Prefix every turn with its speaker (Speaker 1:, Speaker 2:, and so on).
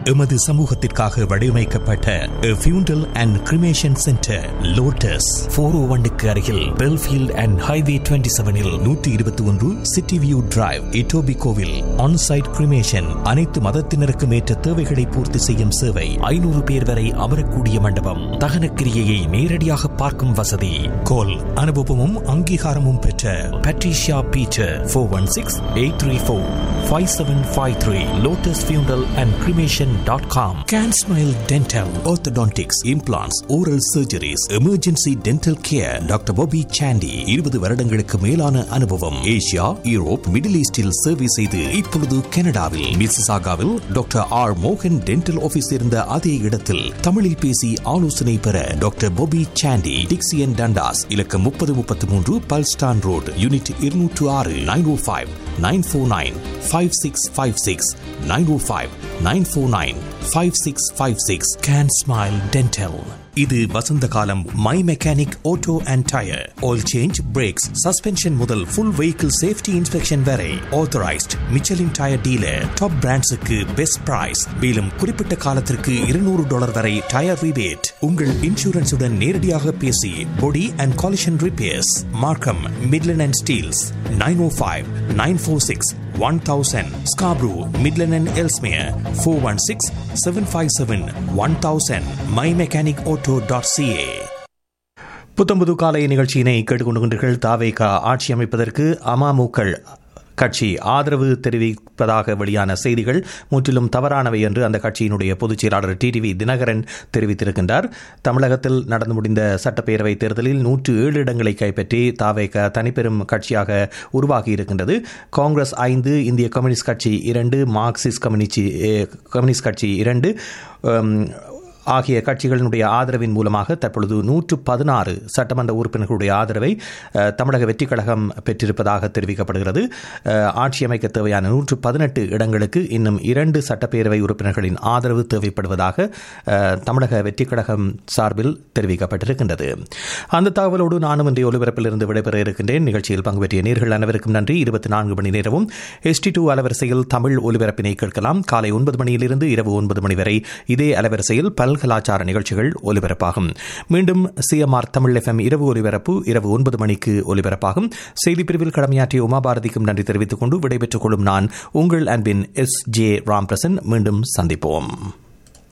Speaker 1: எமது சமூகத்திற்காக வடிவமைக்கப்பட்ட funeral and cremation centre Lotus four O ஒன்னுக்கு அருகில் பெல்ஃபீல்ட் அண்ட் ஹைவே டுவெண்ட்டி செவனில் நூற்றி இருபத்தி ஒன்று சிட்டி வியூ டிரைவ் இட்டோபி கோவில் ஆன்சைட் கிரிமேஷன் அனைத்து மதத்தினருக்கும் ஏற்ற தேவைகளை பூர்த்தி செய்யும் சேவை ஐநூறு பேர் வரை அமரக்கூடிய மண்டபம் தகன கிரியையை நேரடியாக பார்க்கும் வசதி கோல் அனுபவமும் அங்கீகாரமும் பெற்ற Patricia Beecher four one six eight three four five seven five three Lotus funeral and cremation dot com Can Smile dental orthodontics implants oral surgeries emergency dental care doctor Bobby Sandy இருபது வருடங்களுக்கு மேலான அனுபவம் Asia Europe middle ஈஸ்டில் சேவை செய்து இப்பொழுது கனடாவில் மிசிசாகாவில் டாக்டர் ஆர் மோகன் டென்டல் ஆபீஸ் இருந்த அதே இடத்தில் தமிழில் பேசி ஆலோசனை பெற doctor Bobby Sandy Dixie and Dundas இலக்கம் முப்பது முப்பத்தி மூன்று பல்ஸ்டான் ரோடு யூனிட் இருநூற்று ஆறு nine O five nine four nine five six five six nine O five nine four nine five six five six Can Smile dental இது வசந்த காலம் My Mechanic auto and tyre oil change brakes suspension முதல் full vehicle safety inspection வரை authorised Michelin tyre dealer top பிராண்ட்ஸுக்கு best price மேலும் குறிப்பிட்ட காலத்திற்கு இருநூறு டாலர் வரை டயர் ரிபேட் உங்கள் இன்சூரன்ஸுடன் நேரடியாக பேசி body and collision repairs Markham Midland and Steeles nine O five nine four six 1000 Scarborough, Midland and Elsmere 416 757 1000 mymechanicauto.ca புத்தம்புது காலை நிகழ்ச்சியினை கேட்டுக்கொண்டுகின்றீர்கள் தாவேகா ஆட்சி அமைப்பதற்கு அமாமுக்கள் கட்சி ஆதரவு தெரிவிப்பதாக வெளியான செய்திகள் முற்றிலும் தவறானவை என்று அந்த கட்சியினுடைய பொதுச் செயலாளர் டிடிவி தினகரன் தெரிவித்திருக்கின்றார் தமிழகத்தில் நடந்து முடிந்த சட்டப்பேரவைத் தேர்தலில் நூற்று ஏழு இடங்களை கைப்பற்றி தாவேக தனிப்பெரும் கட்சியாக உருவாகி இருக்கின்றது காங்கிரஸ் ஐந்து இந்திய கம்யூனிஸ்ட் கட்சி இரண்டு மார்க்சிஸ்ட் கம்யூனிஸ்ட் கம்யூனிஸ்ட் கட்சி இரண்டு ஆகிய கட்சிகளினுடைய ஆதரவின் மூலமாக தற்பொழுது நூற்று பதினாறு சட்டமன்ற உறுப்பினர்களுடைய ஆதரவை தமிழக வெற்றிக் கழகம் பெற்றிருப்பதாக தெரிவிக்கப்படுகிறது ஆட்சி அமைக்க தேவையான நூற்று பதினெட்டு இடங்களுக்கு இன்னும் இரண்டு சட்டப்பேரவை உறுப்பினர்களின் ஆதரவு தேவைப்படுவதாக தமிழக வெற்றிக் கழகம் சார்பில் தெரிவிக்கப்பட்டிருக்கின்றது அந்த தகவலோடு நானும் இன்றைய ஒலிபரப்பில் இருந்து விடைபெற இருக்கின்றேன் நிகழ்ச்சியில் பங்கு பெற்றிய நேர்கள் அனைவருக்கும் நன்றி இருபத்தி நான்கு மணி நேரமும் எஸ்டி டூ அலவரிசையில் தமிழ் ஒலிபரப்பினை கேட்கலாம் காலை ஒன்பது மணியிலிருந்து இரவு ஒன்பது மணி வரை இதே அலவரிசையில் பல் கலாச்சார நிகழ்ச்சிகள் ஒலிபரப்பாகும் மீண்டும் சிஎம்ஆர் தமிழ் எஃப்எம் இரவு ஒலிபரப்பு இரவு ஒன்பது மணிக்கு ஒலிபரப்பாகும் செய்திப்பிரிவில் கடமையாற்றிய உமாபாரதிக்கும் நன்றி தெரிவித்துக் கொண்டு விடைபெற்றுக் கொள்ளும் நான் உங்கள் அன்பின் எஸ் ஜே ராம்பிரசன் மீண்டும் சந்திப்போம்